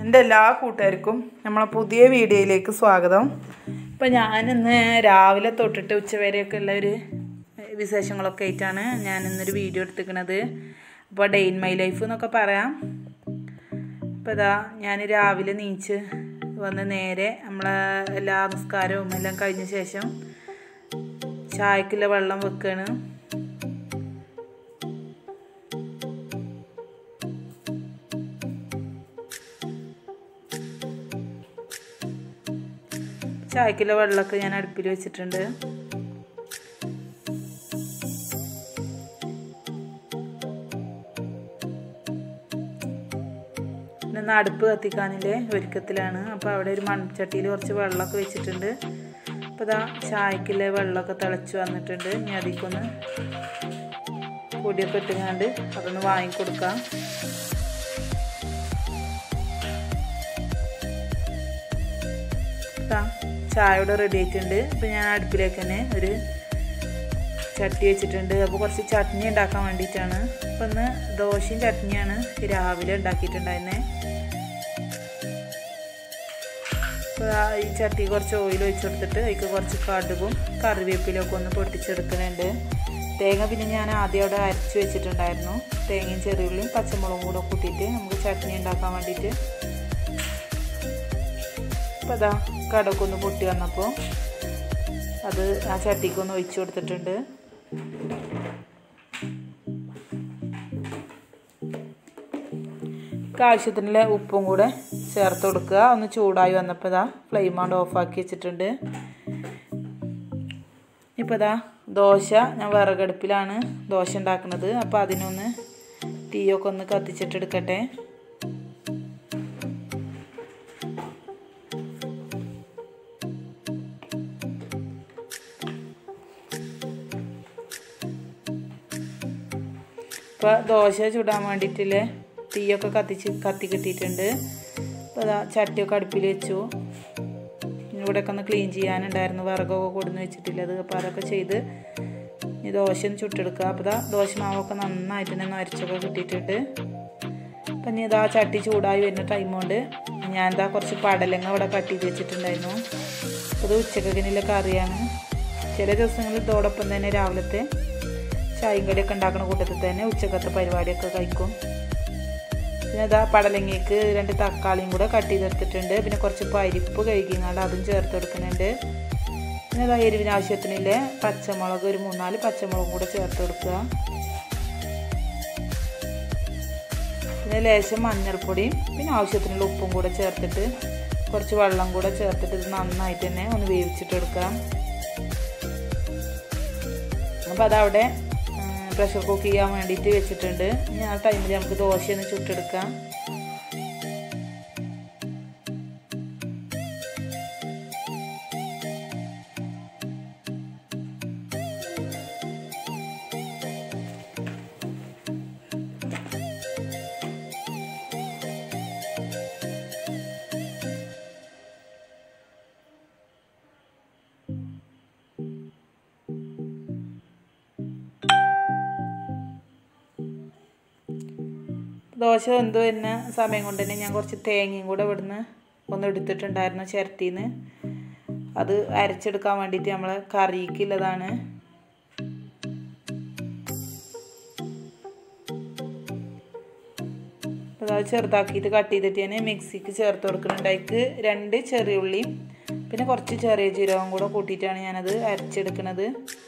എൻ്റെ എല്ലാ കൂട്ടുകാർക്കും നമ്മളെ പുതിയ വീഡിയോയിലേക്ക് സ്വാഗതം ഇപ്പം ഞാനിന്ന് രാവിലെ തൊട്ടിട്ട് ഉച്ചവരെയൊക്കെ ഉള്ള ഒരു വിശേഷങ്ങളൊക്കെ ആയിട്ടാണ് ഞാൻ ഇന്നൊരു വീഡിയോ എടുത്തിരിക്കുന്നത് അപ്പോൾ ഡേ ഇൻ മൈ ലൈഫ് എന്നൊക്കെ പറയാം അപ്പോൾ ഇതാ ഞാൻ രാവിലെ നീച്ച് വന്ന് നേരെ നമ്മളെ എല്ലാ നമസ്കാരവും എല്ലാം കഴിഞ്ഞ ശേഷം ചായക്കുള്ള വെള്ളം വെക്കുകയാണ് ചായക്കുള്ള വെള്ളമൊക്കെ ഞാൻ അടുപ്പിൽ വെച്ചിട്ടുണ്ട് പിന്നെ അടുപ്പ് കത്തിക്കാനില്ലേ ഒരുക്കത്തിലാണ് അപ്പോൾ അവിടെ ഒരു മൺചട്ടിയിൽ കുറച്ച് വെള്ളമൊക്കെ വെച്ചിട്ടുണ്ട് അപ്പോൾ ഇതാ ചായക്കുള്ള വെള്ളമൊക്കെ തിളച്ച് വന്നിട്ടുണ്ട് ഇനി അതിക്കൊന്ന് പൊടിയൊക്കെ ഇട്ടുകൊണ്ട് അതൊന്ന് വാങ്ങിക്കൊടുക്കാം ചായ ഇവിടെ റെഡി ആയിട്ടുണ്ട് അപ്പോൾ ഞാൻ അടുപ്പിലേക്ക് തന്നെ ഒരു ചട്ടി വെച്ചിട്ടുണ്ട് അപ്പോൾ കുറച്ച് ചട്നി ഉണ്ടാക്കാൻ വേണ്ടിയിട്ടാണ് അപ്പോൾ ഇന്ന് ദോശയും ചട്നിയാണ് രാവിലെ ഉണ്ടാക്കിയിട്ടുണ്ടായിരുന്നത് അപ്പോൾ ഈ ചട്ടി കുറച്ച് ഓയിൽ ഒഴിച്ച് കൊടുത്തിട്ട് അതിക്ക് കുറച്ച് കടുകും കറിവേപ്പിലൊക്കെ ഒന്ന് പൊട്ടിച്ചെടുക്കുന്നുണ്ട് തേങ്ങ പിന്നെ ഞാൻ ആദ്യം അവിടെ അരച്ച് വെച്ചിട്ടുണ്ടായിരുന്നു തേങ്ങയും ചെറിയുള്ളിയും പച്ചമുളകും കൂടെ കൂട്ടിയിട്ട് നമുക്ക് ചട്നി ഉണ്ടാക്കാൻ വേണ്ടിയിട്ട് അപ്പോൾ അതാ കടമൊക്കെ ഒന്ന് പൊട്ടി വന്നപ്പോൾ അത് ആ ചട്ടിക്കൊന്ന് ഒഴിച്ചു കൊടുത്തിട്ടുണ്ട് ആവശ്യത്തിനുള്ള ഉപ്പും കൂടെ ചേർത്ത് കൊടുക്കുക ഒന്ന് ചൂടായി വന്നപ്പോൾ ഇതാ ഫ്ലെയിം കൊണ്ട് ഓഫാക്കി വെച്ചിട്ടുണ്ട് ഇപ്പോൾ ഇതാ ദോശ ഞാൻ വിറകടുപ്പിലാണ് ദോശ ഉണ്ടാക്കുന്നത് അപ്പോൾ അതിനൊന്ന് തീയൊക്കെ ഒന്ന് കത്തിച്ചിട്ടെടുക്കട്ടെ ഇപ്പോൾ ദോശ ചുടാൻ വേണ്ടിയിട്ടില്ലേ തീയൊക്കെ കത്തിച്ച് കത്തി കിട്ടിയിട്ടുണ്ട് അപ്പോൾ അതാ ചട്ടിയൊക്കെ അടുപ്പിൽ വെച്ചു ഇവിടെയൊക്കെ ഒന്ന് ക്ലീൻ ചെയ്യാനുണ്ടായിരുന്നു വിറകൊക്കെ കൊടുന്ന് വെച്ചിട്ടുള്ളത് അപ്പോൾ അതൊക്കെ ചെയ്ത് ഇനി ദോശ ഒന്ന് ചുട്ടെടുക്കുക അപ്പോൾ ഇതാ ദോശ മാവൊക്കെ നന്നായിട്ട് തന്നെ നരച്ചൊക്കെ കിട്ടിയിട്ടുണ്ട് അപ്പം ഇനി ഇതാ ചട്ടി ചൂടായി വരുന്ന ടൈം കൊണ്ട് ഞാൻ ഇതാ കുറച്ച് പടലങ്ങ ഇവിടെ കട്ട് ചെയ്ത് വെച്ചിട്ടുണ്ടായിരുന്നു അത് ഉച്ചക്കതിനുള്ള കറിയാണ് ചില ദിവസങ്ങളിൽ ഇതോടൊപ്പം തന്നെ രാവിലത്തെ ചായയും കടിയൊക്കെ ഉണ്ടാക്കുന്ന കൂട്ടത്തിൽ തന്നെ ഉച്ചക്കത്തെ പരിപാടിയൊക്കെ കഴിക്കും പിന്നെ ഇതാ പടലങ്ങയ്ക്ക് രണ്ട് തക്കാളിയും കൂടെ കട്ട് ചെയ്തെടുത്തിട്ടുണ്ട് പിന്നെ കുറച്ച് പരിപ്പ് കഴുകിങ്ങാണ്ട് അതും ചേർത്ത് കൊടുക്കുന്നുണ്ട് പിന്നെ ഇതാ എരിവിന് ആവശ്യത്തിനില്ലേ പച്ചമുളക് ഒരു മൂന്നാല് പച്ചമുളകും കൂടെ ചേർത്ത് കൊടുക്കുക പിന്നെ ലേശം മഞ്ഞൾപ്പൊടിയും പിന്നെ ആവശ്യത്തിനുള്ള ഉപ്പും കൂടെ ചേർത്തിട്ട് കുറച്ച് വെള്ളം കൂടെ ചേർത്തിട്ട് ഇത് നന്നായിട്ട് തന്നെ ഒന്ന് വേവിച്ചിട്ട് എടുക്കാം അപ്പോൾ അതവിടെ പ്രഷർ കുക്ക് ചെയ്യാൻ വേണ്ടിയിട്ട് വെച്ചിട്ടുണ്ട് ഇനി ആ ടൈമിൽ നമുക്ക് ദോശ ഒന്ന് ചുട്ടെടുക്കാം ദോശ വെന്ത് വരുന്ന സമയം കൊണ്ട് തന്നെ ഞാൻ കുറച്ച് തേങ്ങയും കൂടെ ഇവിടുന്ന് ഒന്ന് എടുത്തിട്ടുണ്ടായിരുന്നു ചിരട്ടിന്ന് അത് അരച്ചെടുക്കാൻ വേണ്ടിയിട്ട് നമ്മൾ കറിക്കുള്ളതാണ് അത് ചെറുതാക്കിയിട്ട് കട്ട് ചെയ്തിട്ട് ഞാൻ മിക്സിക്ക് ചേർത്ത് കൊടുക്കുന്നുണ്ട് അതിക്ക് രണ്ട് ചെറിയ ഉള്ളിയും പിന്നെ കുറച്ച് ചെറിയ ജീരകം കൂടെ കൂട്ടിയിട്ടാണ് ഞാനത് അരച്ചെടുക്കുന്നത്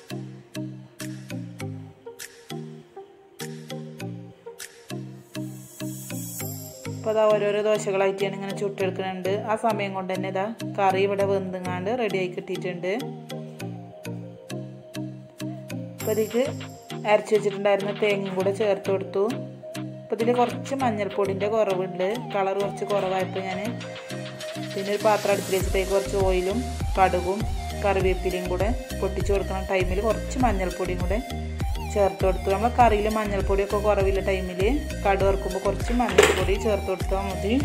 അപ്പോൾ അതാ ഓരോരോ ദോശകളായിട്ട് ഞാൻ ഇങ്ങനെ ചുട്ടെടുക്കുന്നുണ്ട് ആ സമയം കൊണ്ട് തന്നെ ഇതാ കറി ഇവിടെ വെന്തുങ്ങാണ്ട് റെഡിയായി കിട്ടിയിട്ടുണ്ട് അപ്പോൾ ഇതിക്ക് അരച്ച് വെച്ചിട്ടുണ്ടായിരുന്ന തേങ്ങയും കൂടെ ചേർത്ത് കൊടുത്തു അപ്പോൾ ഇതിൽ കുറച്ച് മഞ്ഞൾപ്പൊടിൻ്റെ കുറവുണ്ട് കളർ കുറച്ച് കുറവായപ്പോൾ ഞാൻ പിന്നെ ഒരു പാത്രം അടുപ്പിൽ വെച്ചിട്ടേക്ക് കുറച്ച് ഓയിലും കടുകും കറിവേപ്പിലയും കൂടെ പൊട്ടിച്ച് കൊടുക്കുന്ന ടൈമിൽ കുറച്ച് മഞ്ഞൾപ്പൊടിയും കൂടെ ചേർത്ത് കൊടുത്തു നമ്മൾ കറിയിൽ മഞ്ഞൾപ്പൊടിയൊക്കെ കുറവില്ല ടൈമിൽ കടു വറുക്കുമ്പോൾ കുറച്ച് മഞ്ഞൾപ്പൊടി ചേർത്ത് കൊടുത്താൽ മതി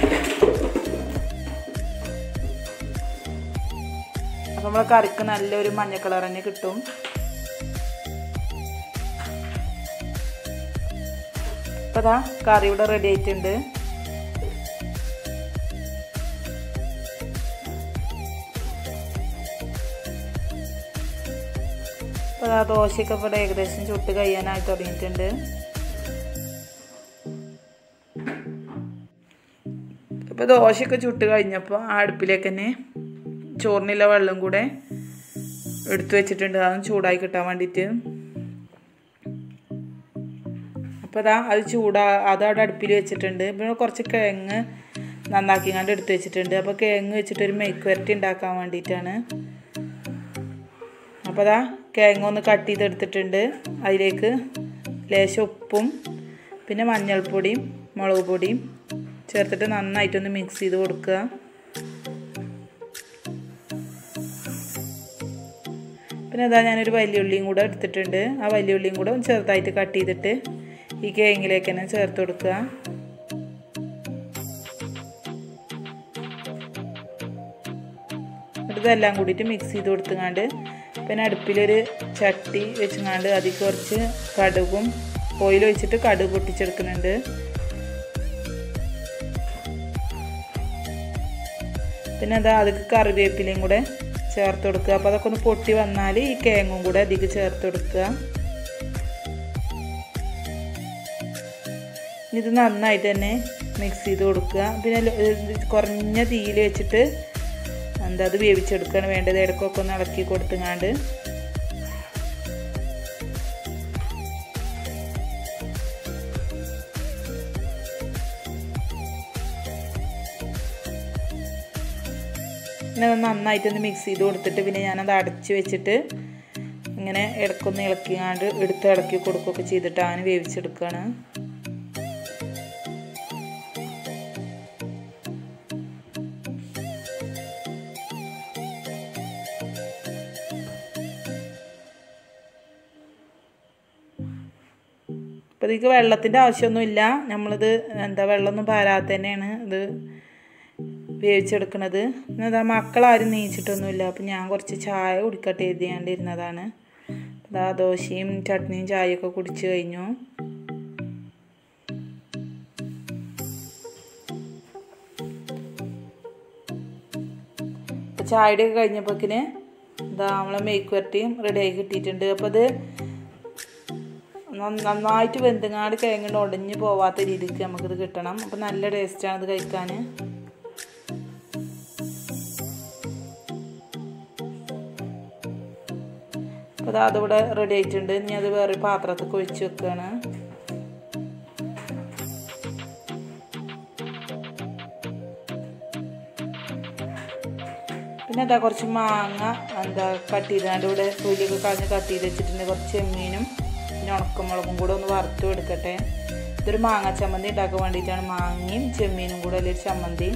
അപ്പം നമ്മളെ കറിക്ക് നല്ലൊരു മഞ്ഞ കളർ തന്നെ കിട്ടും അപ്പോൾ അതാ കറി ഇവിടെ റെഡി ആയിട്ടുണ്ട് അപ്പോൾ ആ ദോശയൊക്കെ ഇവിടെ ഏകദേശം ചുട്ട് കഴിയാനായി തുടങ്ങിയിട്ടുണ്ട് ഇപ്പോൾ ദോശയൊക്കെ ചുട്ട് കഴിഞ്ഞപ്പോൾ ആ അടുപ്പിലേക്ക് തന്നെ ചോറിനുള്ള വെള്ളം കൂടെ എടുത്തു വെച്ചിട്ടുണ്ട് അതും ചൂടായി കിട്ടാൻ വേണ്ടിയിട്ട് അപ്പോൾ അതാ അത് ചൂടാ അത് അവിടെ അടുപ്പിൽ വെച്ചിട്ടുണ്ട് പിന്നെ കുറച്ച് കിഴങ്ങ് നന്നാക്കി കണ്ട് എടുത്ത് വെച്ചിട്ടുണ്ട് അപ്പോൾ കിഴങ്ങ് വെച്ചിട്ട് ഒരു മെയ്ക്ക് വരട്ടി ഉണ്ടാക്കാൻ വേണ്ടിയിട്ടാണ് അപ്പോൾ അതാ കിഴങ്ങ് ഒന്ന് കട്ട് ചെയ്തെടുത്തിട്ടുണ്ട് അതിലേക്ക് ലേശം ഉപ്പും പിന്നെ മഞ്ഞൾപ്പൊടിയും മുളക് പൊടിയും ചേർത്തിട്ട് നന്നായിട്ടൊന്ന് മിക്സ് ചെയ്ത് കൊടുക്കുക പിന്നെ അതാ ഞാനൊരു വലിയ ഉള്ളിയും കൂടെ എടുത്തിട്ടുണ്ട് ആ വലിയ ഉള്ളിയും കൂടെ ചെറുതായിട്ട് കട്ട് ചെയ്തിട്ട് ഈ കേങ്ങിലേക്ക് തന്നെ ചേർത്ത് കൊടുക്കുക ഇതെല്ലാം കൂടിയിട്ട് മിക്സ് ചെയ്ത് കൊടുത്തുങ്ങാണ്ട് പിന്നെ അടുപ്പിലൊരു ചട്ടി വെച്ചുങ്ങാണ്ട് അതിൽ കുറച്ച് കടുകും ഓയിൽ ഒഴിച്ചിട്ട് കടുക് പൊട്ടിച്ചെടുക്കുന്നുണ്ട് പിന്നെ അതാ അതിക്ക് കറിവേപ്പിലയും കൂടെ ചേർത്ത് കൊടുക്കുക അപ്പോൾ അതൊക്കെ ഒന്ന് പൊട്ടി വന്നാൽ ഈ കേങ്ങും കൂടെ അതിക്ക് ചേർത്ത് കൊടുക്കുക ഇത് നന്നായിട്ട് തന്നെ മിക്സ് ചെയ്ത് കൊടുക്കുക പിന്നെ കുറഞ്ഞ തീയിൽ വെച്ചിട്ട് എന്താ അത് വേവിച്ചെടുക്കുകയാണ് വേണ്ടത് ഇടയ്ക്കൊക്കെ ഒന്ന് ഇളക്കി കൊടുത്തുങ്ങാണ്ട് പിന്നെ അത് നന്നായിട്ടൊന്ന് മിക്സ് ചെയ്ത് കൊടുത്തിട്ട് പിന്നെ ഞാനത് അടച്ച് വെച്ചിട്ട് ഇങ്ങനെ ഇടയ്ക്കൊന്ന് ഇളക്കിങ്ങാണ്ട് എടുത്ത് ഇളക്കി കൊടുക്കുകയൊക്കെ ചെയ്തിട്ട് അങ്ങനെ വേവിച്ചെടുക്കുകയാണ് അപ്പോൾ ഇതിക്ക് വെള്ളത്തിൻ്റെ ആവശ്യമൊന്നുമില്ല നമ്മളിത് എന്താ വെള്ളമൊന്നും പാരാതെ തന്നെയാണ് ഇത് വേവിച്ചെടുക്കണത് അതാ മക്കളാരും നീച്ചിട്ടൊന്നുമില്ല അപ്പം ഞാൻ കുറച്ച് ചായ കുടിക്കട്ടെ എഴുതിയാണ്ടിരുന്നതാണ് അതാ ദോശയും ചട്നിയും ചായയൊക്കെ കുടിച്ചു കഴിഞ്ഞു ചായയുടെ ഒക്കെ കഴിഞ്ഞപ്പോക്കിന് ഇതാ നമ്മളെ മേക്ക് വരട്ടിയും റെഡിയായി കിട്ടിയിട്ടുണ്ട് അപ്പോൾ അത് നന്നായിട്ട് വെന്തുങ്ങാട് കിഴങ്ങിട്ട് ഉടഞ്ഞ് പോവാത്ത രീതിക്ക് നമുക്കിത് കിട്ടണം അപ്പോൾ നല്ല ടേസ്റ്റാണ് ഇത് കഴിക്കാൻ അപ്പോൾ അത് അതിവിടെ റെഡി ആയിട്ടുണ്ട് ഇനി അത് വേറെ പാത്രത്തിൽ ഒഴിച്ച് വെക്കുകയാണ് പിന്നെ അതാ കുറച്ച് മാങ്ങ എന്താ കട്ട് ചെയ്താണ്ട് ഇവിടെ തൊലിയൊക്കെ കളഞ്ഞ് കട്ട് ചെയ്ത് വെച്ചിട്ടുണ്ട് കുറച്ച് ചെമ്മീനും പിന്നെ ഉണക്കമുളകും കൂടെ ഒന്ന് വറുത്തും എടുക്കട്ടെ ഇതൊരു മാങ്ങ ചമ്മന്തി ഉണ്ടാക്കാൻ വേണ്ടിയിട്ടാണ് മാങ്ങയും ചെമ്മീനും കൂടെ അല്ലെങ്കിൽ ചമ്മന്തി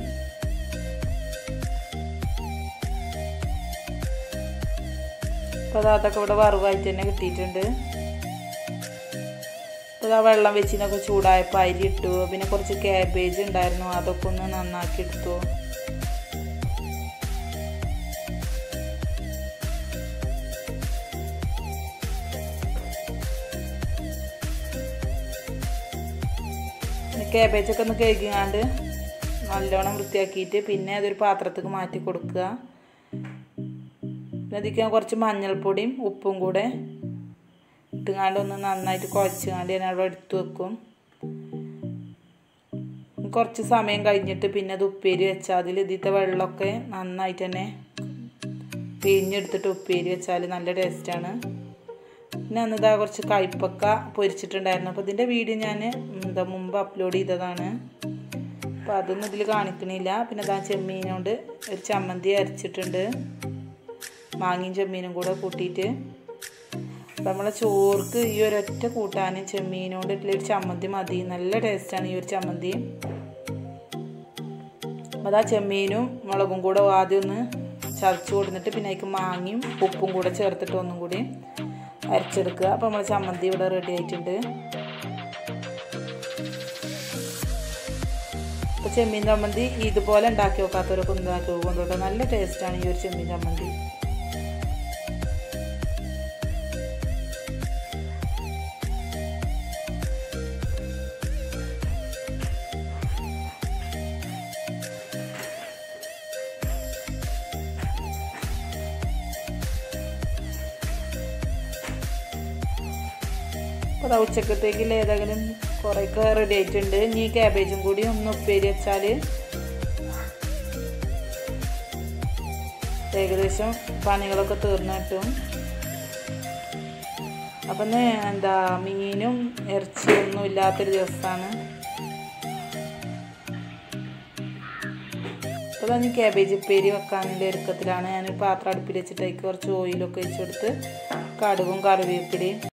അപ്പോൾ അതൊക്കെ ഇവിടെ വറവായിട്ട് തന്നെ കിട്ടിയിട്ടുണ്ട് അപ്പോൾ ആ വെള്ളം വെച്ചിനൊക്കെ ചൂടായപ്പോൾ അരി ഇട്ടു പിന്നെ കുറച്ച് ക്യാബേജ് ഉണ്ടായിരുന്നു അതൊക്കെ ഒന്ന് നന്നാക്കി എടുത്തു ക്യാബേജൊക്കെ ഒന്ന് കഴുകിയാണ്ട് നല്ലോണം വൃത്തിയാക്കിയിട്ട് പിന്നെ അതൊരു പാത്രത്തേക്ക് മാറ്റി കൊടുക്കുക പിന്നെ അതിക്ക് കുറച്ച് മഞ്ഞൾപ്പൊടിയും ഉപ്പും കൂടെ ഇട്ടുങ്ങാണ്ട് ഒന്ന് നന്നായിട്ട് കുഴച്ചുങ്ങാണ്ട് ഞാൻ അവിടെ എടുത്തു വെക്കും കുറച്ച് സമയം കഴിഞ്ഞിട്ട് പിന്നെ അത് ഉപ്പേരി വെച്ചാൽ അതിൽ ഇതിത്തെ വെള്ളമൊക്കെ നന്നായിട്ട് തന്നെ പിഴിഞ്ഞെടുത്തിട്ട് ഉപ്പേരി വെച്ചാൽ നല്ല ടേസ്റ്റാണ് പിന്നെ അന്നിതാ കുറച്ച് കയ്പക്ക പൊരിച്ചിട്ടുണ്ടായിരുന്നു അപ്പോൾ ഇതിൻ്റെ വീഡിയോ ഞാൻ എന്താ മുമ്പ് അപ്ലോഡ് ചെയ്തതാണ് അപ്പോൾ അതൊന്നും ഇതിൽ കാണിക്കണില്ല പിന്നെ അതാ ചെമ്മീനോണ്ട് ഒരു ചമ്മന്തി അരച്ചിട്ടുണ്ട് മാങ്ങയും ചെമ്മീനും കൂടെ കൂട്ടിയിട്ട് അപ്പം നമ്മളെ ചോർക്ക് ഈ ഒരൊറ്റ കൂട്ടാനും ചെമ്മീനോണ്ട് ഒരു ചമ്മന്തി മതി നല്ല ടേസ്റ്റാണ് ഈ ഒരു ചമ്മന്തി അപ്പോൾ അതാ ചെമ്മീനും മുളകും കൂടെ ആദ്യം ഒന്ന് ചതച്ച് കൊടുത്തിട്ട് പിന്നെ അതിക്ക് മാങ്ങയും ഉപ്പും കൂടെ ചേർത്തിട്ട് ഒന്നും കൂടി അരച്ചെടുക്കുക അപ്പോൾ നമ്മൾ ചമ്മന്തി ഇവിടെ റെഡി ആയിട്ടുണ്ട് അപ്പോൾ ചെമ്മീൻ ചമ്മന്തി ഇതുപോലെ ഉണ്ടാക്കി നോക്കാത്തവരൊക്കെ ഒന്ന് ഉണ്ടാക്കി കൊണ്ടുപോട്ടെ നല്ല ടേസ്റ്റാണ് ഈ ഒരു ചെമ്മീൻ ചമ്മന്തി അപ്പോൾ അത് ഉച്ചക്കത്തേക്ക് ഏതെങ്കിലും കുറേയൊക്കെ റെഡി ആയിട്ടുണ്ട് ഇനി ക്യാബേജും കൂടി ഒന്ന് ഉപ്പേരി വെച്ചാൽ ഏകദേശം പണികളൊക്കെ തീർന്നു കിട്ടും അപ്പം ഇന്ന് എന്താ മീനും ഇറച്ചിയൊന്നും ഇല്ലാത്തൊരു ദിവസമാണ് അപ്പോൾ തന്നെ ക്യാബേജ് ഉപ്പേരി വെക്കാനുള്ള ഒരുക്കത്തിലാണ് ഞാൻ പാത്രം അടുപ്പിൽ വെച്ചിട്ട് അതിക്ക് കുറച്ച് ഓയിലൊക്കെ വെച്ച് കൊടുത്ത് കടുകും കറിവേപ്പിലയും